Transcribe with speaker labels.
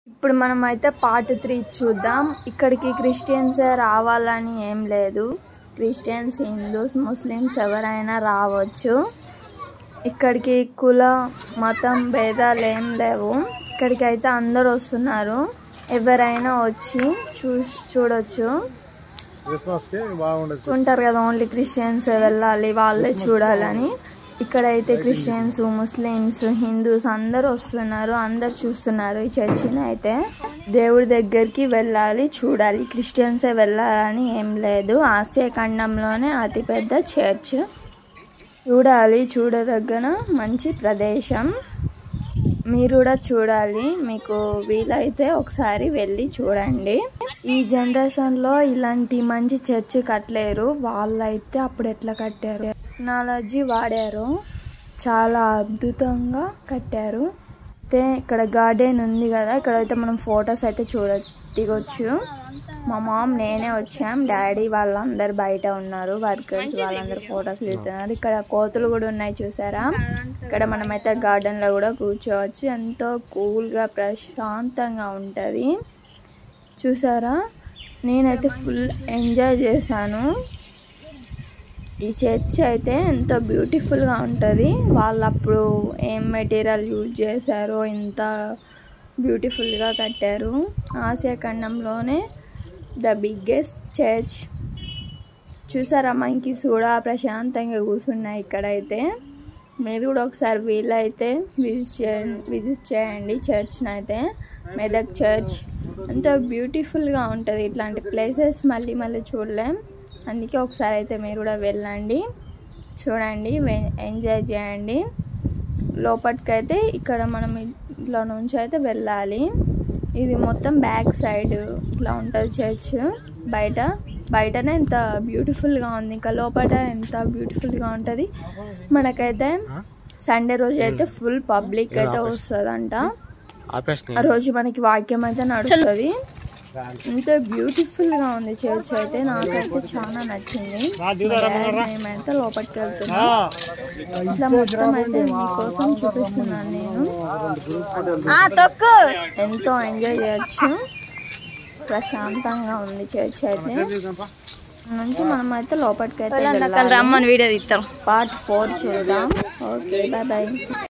Speaker 1: ఇప్పుడు మనం అయితే పార్ట్ త్రీ చూద్దాం ఇక్కడికి క్రిస్టియన్స్ రావాలని ఏం లేదు క్రిస్టియన్స్ హిందూస్ ముస్లిమ్స్ ఎవరైనా రావచ్చు ఇక్కడికి కుల మతం భేదాలు ఏం లేవు ఇక్కడికి అయితే అందరు వస్తున్నారు ఎవరైనా వచ్చి చూ చూడొచ్చు
Speaker 2: క్రిస్మస్ కి బాగుండదు
Speaker 1: ఉంటారు కదా ఓన్లీ క్రిస్టియన్స్ వెళ్ళాలి వాళ్ళే చూడాలని ఇక్కడైతే క్రిస్టియన్స్ ముస్లిమ్స్ హిందూస్ అందరూ వస్తున్నారు అందరు చూస్తున్నారు ఈ చర్చిని అయితే దేవుడి దగ్గరికి వెళ్ళాలి చూడాలి క్రిస్టియన్సే వెళ్ళాలని ఏం లేదు ఆసియా ఖండంలోనే అతిపెద్ద చర్చ్ చూడాలి చూడదగ్గన మంచి ప్రదేశం మీరు కూడా చూడాలి మీకు వీలైతే ఒకసారి వెళ్ళి చూడండి ఈ జనరేషన్లో ఇలాంటి మంచి చర్చి కట్టలేరు వాళ్ళైతే అప్పుడు ఎట్లా కట్టారు టెక్నాలజీ వాడారు చాలా అద్భుతంగా కట్టారు అయితే ఇక్కడ గార్డెన్ ఉంది కదా ఇక్కడైతే మనం ఫొటోస్ అయితే చూడ దిగొచ్చు మా మామ్ నేనే వచ్చాం డాడీ వాళ్ళందరూ బయట ఉన్నారు వర్కర్స్ వాళ్ళందరూ ఫొటోస్ దిగుతున్నారు ఇక్కడ కోతులు కూడా ఉన్నాయి చూసారా ఇక్కడ మనమైతే గార్డెన్ లో కూడా కూర్చోవచ్చు ఎంతో కూల్ గా ప్రశాంతంగా ఉంటది చూసారా నేనైతే ఫుల్ ఎంజాయ్ చేశాను ఈ చర్చ్ అయితే ఎంతో బ్యూటిఫుల్గా ఉంటుంది వాళ్ళు అప్పుడు ఏం మెటీరియల్ యూజ్ చేశారో ఇంత బ్యూటిఫుల్గా కట్టారు ఆసియా ఖండంలోనే ద బిగ్గెస్ట్ చర్చ్ చూసారా మంకీస్ కూడా ప్రశాంతంగా కూర్చున్నాయి ఇక్కడైతే మీరు కూడా ఒకసారి వీలైతే విజిట్ చేయండి విజిట్ చేయండి చర్చ్ని అయితే మెదక్ చర్చ్ ఎంతో బ్యూటిఫుల్గా ఉంటుంది ఇట్లాంటి ప్లేసెస్ మళ్ళీ మళ్ళీ చూడలేం అందుకే ఒకసారి అయితే మీరు కూడా వెళ్ళండి చూడండి వె- ఎంజాయ్ చేయండి లోపలికైతే ఇక్కడ మనం ఇట్లా నుంచి అయితే వెళ్ళాలి ఇది మొత్తం బ్యాక్ సైడ్ ఇట్లా ఉంటుంది చర్చ్ బయట బయటనే ఎంత బ్యూటిఫుల్గా ఉంది ఇంకా లోపల ఎంత బ్యూటిఫుల్గా ఉంటుంది మనకైతే సండే రోజు అయితే ఫుల్ పబ్లిక్ అయితే వస్తుందంట
Speaker 2: ఆపేస్తుంది
Speaker 1: ఆ రోజు మనకి వాక్యం అయితే నడుస్తుంది ఎంతో బ్యూటిఫుల్ గా ఉంది చర్చ్ అయితే నాకైతే చాలా నచ్చింది మేమైతే లోపలికి వెళ్తున్నాం ఇట్లా మొత్తం అయితే మీకోసం చూపిస్తున్నాను నేను ఎంతో ఎంజాయ్ చేయొచ్చు ప్రశాంతంగా ఉంది చర్చ్ అయితే నుంచి మనం అయితే లోపలికి అయితే
Speaker 3: రమ్మని వీడియో తీస్తారు
Speaker 1: పార్ట్ ఫోర్ చూద్దాం ఓకే బాయ్ బాయ్